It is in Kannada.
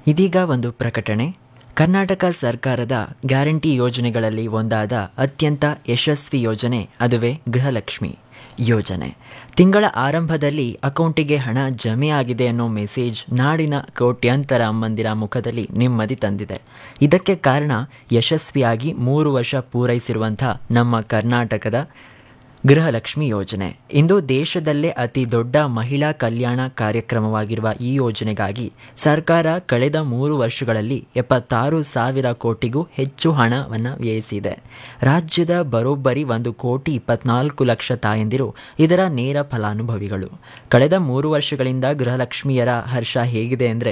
ಇದೀಗ ಒಂದು ಪ್ರಕಟಣೆ ಕರ್ನಾಟಕ ಸರ್ಕಾರದ ಗ್ಯಾರಂಟಿ ಯೋಜನೆಗಳಲ್ಲಿ ಒಂದಾದ ಅತ್ಯಂತ ಯಶಸ್ವಿ ಯೋಜನೆ ಅದುವೇ ಗೃಹಲಕ್ಷ್ಮಿ ಯೋಜನೆ ತಿಂಗಳ ಆರಂಭದಲ್ಲಿ ಅಕೌಂಟಿಗೆ ಹಣ ಜಮೆ ಆಗಿದೆ ಅನ್ನೋ ಮೆಸೇಜ್ ನಾಡಿನ ಕೋಟ್ಯಾಂತರ ಅಮ್ಮಂದಿರ ಮುಖದಲ್ಲಿ ನೆಮ್ಮದಿ ತಂದಿದೆ ಇದಕ್ಕೆ ಕಾರಣ ಯಶಸ್ವಿಯಾಗಿ ಮೂರು ವರ್ಷ ಪೂರೈಸಿರುವಂಥ ನಮ್ಮ ಕರ್ನಾಟಕದ ಗೃಹಲಕ್ಷ್ಮಿ ಯೋಜನೆ ಇಂದು ದೇಶದಲ್ಲೇ ಅತಿ ದೊಡ್ಡ ಮಹಿಳಾ ಕಲ್ಯಾಣ ಕಾರ್ಯಕ್ರಮವಾಗಿರುವ ಈ ಯೋಜನೆಗಾಗಿ ಸರ್ಕಾರ ಕಳೆದ ಮೂರು ವರ್ಷಗಳಲ್ಲಿ ಎಪ್ಪತ್ತಾರು ಸಾವಿರ ಕೋಟಿಗೂ ಹೆಚ್ಚು ಹಣವನ್ನು ವ್ಯಯಿಸಿದೆ ರಾಜ್ಯದ ಬರೋಬ್ಬರಿ ಒಂದು ಕೋಟಿ ಇಪ್ಪತ್ನಾಲ್ಕು ಲಕ್ಷ ತಾಯಂದಿರು ಇದರ ನೇರ ಫಲಾನುಭವಿಗಳು ಕಳೆದ ಮೂರು ವರ್ಷಗಳಿಂದ ಗೃಹಲಕ್ಷ್ಮಿಯರ ಹರ್ಷ ಹೇಗಿದೆ ಅಂದರೆ